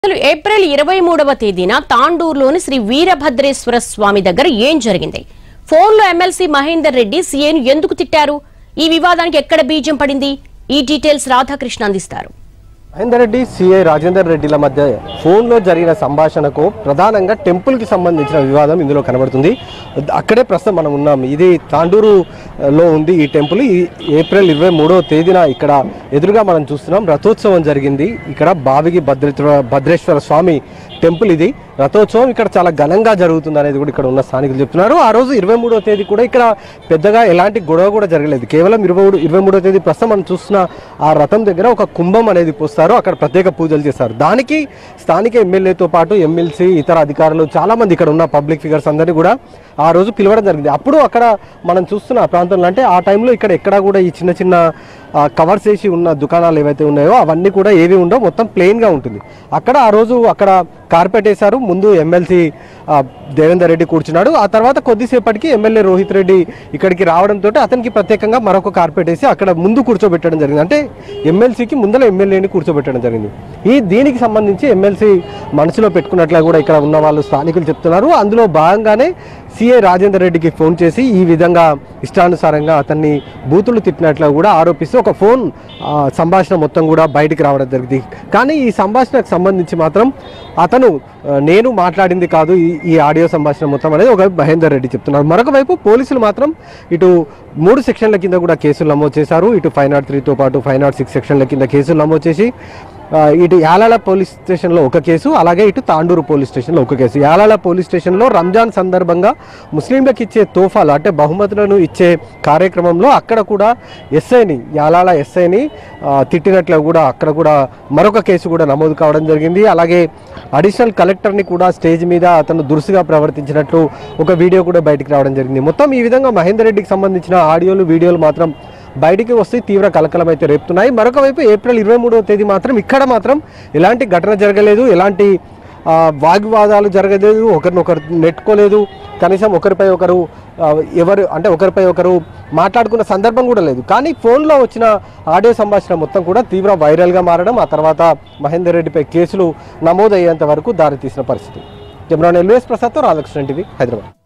అసలు ఏప్రిల్ ఇరవై మూడవ తేదీన తాండూరులోని శ్రీ వీరభద్రేశ్వర స్వామి దగ్గర ఏం జరిగింది ఫోన్లో ఎమ్మెల్సీ మహేందర్ రెడ్డి సీఏను ఎందుకు తిట్టారు ఈ వివాదానికి ఎక్కడ బీజం పడింది ఈ డీటెయిల్స్ రాధాకృష్ణ అందిస్తారు మహేందర్ రెడ్డి సిఐ రాజేందర్ రెడ్డిల మధ్య ఫోన్లో జరిగిన సంభాషణకు ప్రధానంగా టెంపుల్కి సంబంధించిన వివాదం ఇందులో కనబడుతుంది అక్కడే ప్రస్తుతం మనం ఉన్నాం ఇది తాండూరులో ఉంది ఈ టెంపుల్ ఈ ఏప్రిల్ ఇరవై మూడవ తేదీన ఇక్కడ ఎదురుగా మనం చూస్తున్నాం రథోత్సవం జరిగింది ఇక్కడ బావిగి భద్రేశ్వర భద్రేశ్వర స్వామి టెంపుల్ ఇది రథోత్సవం ఇక్కడ చాలా ఘనంగా జరుగుతుంది అనేది కూడా ఇక్కడ ఉన్న స్థానికులు చెప్తున్నారు ఆ రోజు ఇరవై మూడవ తేదీ కూడా ఇక్కడ పెద్దగా ఎలాంటి గొడవ కూడా జరగలేదు కేవలం ఇరవై మూడు ఇరవై మూడవ తేదీ ప్రస్తుతం మనం చూస్తున్న ఆ రథం దగ్గర ఒక కుంభం అనేది పోస్తారు అక్కడ ప్రత్యేక పూజలు చేస్తారు దానికి స్థానిక ఎమ్మెల్యేతో పాటు ఎమ్మెల్సీ ఇతర అధికారులు చాలా మంది ఇక్కడ ఉన్న పబ్లిక్ ఫిగర్స్ అందరినీ కూడా ఆ రోజు పిలవడం జరిగింది అప్పుడు అక్కడ మనం చూస్తున్న ఆ ప్రాంతంలో అంటే ఆ టైంలో ఇక్కడ ఎక్కడ కూడా ఈ చిన్న చిన్న ఆ, కవర్స్ వేసి ఉన్న దుకాణాలు ఏవైతే ఉన్నాయో అవన్నీ కూడా ఏవి ఉండవు మొత్తం ప్లెయిన్గా ఉంటుంది అక్కడ ఆ రోజు అక్కడ కార్పెట్ వేశారు ముందు ఎమ్మెల్సీ దేవేందర్ రెడ్డి కూర్చున్నాడు ఆ తర్వాత కొద్దిసేపటికి ఎమ్మెల్యే రోహిత్ రెడ్డి ఇక్కడికి రావడంతో అతనికి ప్రత్యేకంగా మరొక కార్పెట్ వేసి అక్కడ ముందు కూర్చోబెట్టడం జరిగింది అంటే ఎమ్మెల్సీకి ముందర ఎమ్మెల్యేని కూర్చోబెట్టడం జరిగింది ఈ దీనికి సంబంధించి ఎమ్మెల్సీ మనసులో పెట్టుకున్నట్లుగా కూడా ఇక్కడ ఉన్న వాళ్ళు స్థానికులు చెప్తున్నారు అందులో భాగంగానే సిఐ రాజేందర్ రెడ్డికి ఫోన్ చేసి ఈ విధంగా ఇష్టానుసారంగా అతన్ని బూతులు తిట్టినట్లు కూడా ఆరోపిస్తూ ఒక ఫోన్ ఆ, సంభాషణ మొత్తం కూడా బయటికి రావడం జరిగింది కానీ ఈ సంభాషణకు సంబంధించి మాత్రం అతను ఆ, నేను మాట్లాడింది కాదు ఈ ఈ ఆడియో సంభాషణ మొత్తం అనేది ఒక మహేందర్ రెడ్డి చెప్తున్నారు మరొక వైపు పోలీసులు మాత్రం ఇటు మూడు సెక్షన్ల కింద కూడా కేసులు నమోదు చేశారు ఇటు ఫైవ్ నాట్ త్రీతో పాటు ఫైవ్ నాట్ సిక్స్ సెక్షన్ల కింద కేసులు నమోదు చేసి ఆ, ఇటు యాలాల పోలీస్ స్టేషన్లో ఒక కేసు అలాగే ఇటు తాండూరు పోలీస్ స్టేషన్లో ఒక కేసు యాలాల పోలీస్ స్టేషన్లో రంజాన్ సందర్భంగా ముస్లింలకు ఇచ్చే తోఫాలు అంటే బహుమతులను ఇచ్చే కార్యక్రమంలో అక్కడ కూడా ఎస్ఐని యాలాల ఎస్ఐని తిట్టినట్లు కూడా అక్కడ కూడా మరొక కేసు కూడా నమోదు కావడం జరిగింది అలాగే అడిషనల్ కలెక్టర్ని కూడా స్టేజ్ మీద అతను దురుసుగా ప్రవర్తించినట్లు ఒక వీడియో కూడా బయటికి రావడం జరిగింది మొత్తం ఈ విధంగా మహేందర్ రెడ్డికి సంబంధించిన ఆడియోలు వీడియోలు మాత్రం బయటికి వస్తే తీవ్ర కలకలం అయితే రేపుతున్నాయి మరొక వైపు ఏప్రిల్ ఇరవై మూడవ తేదీ మాత్రం ఇక్కడ మాత్రం ఎలాంటి ఘటన జరగలేదు ఎలాంటి ఆ, వాగ్వివాదాలు జరగలేదు ఒకరినొకరు నెట్టుకోలేదు కనీసం ఒకరిపై ఒకరు ఆ, ఎవరు అంటే ఒకరిపై ఒకరు మాట్లాడుకున్న సందర్భం కూడా లేదు కానీ ఫోన్లో వచ్చిన ఆడియో సంభాషణ మొత్తం కూడా తీవ్ర వైరల్గా మారడం ఆ తర్వాత మహేందర్ రెడ్డిపై కేసులు నమోదయ్యేంత వరకు దారితీసిన పరిస్థితి కెమెరా ఎల్వేస్ ప్రసాద్తో రాధాకృష్ణ టీవీ హైదరాబాద్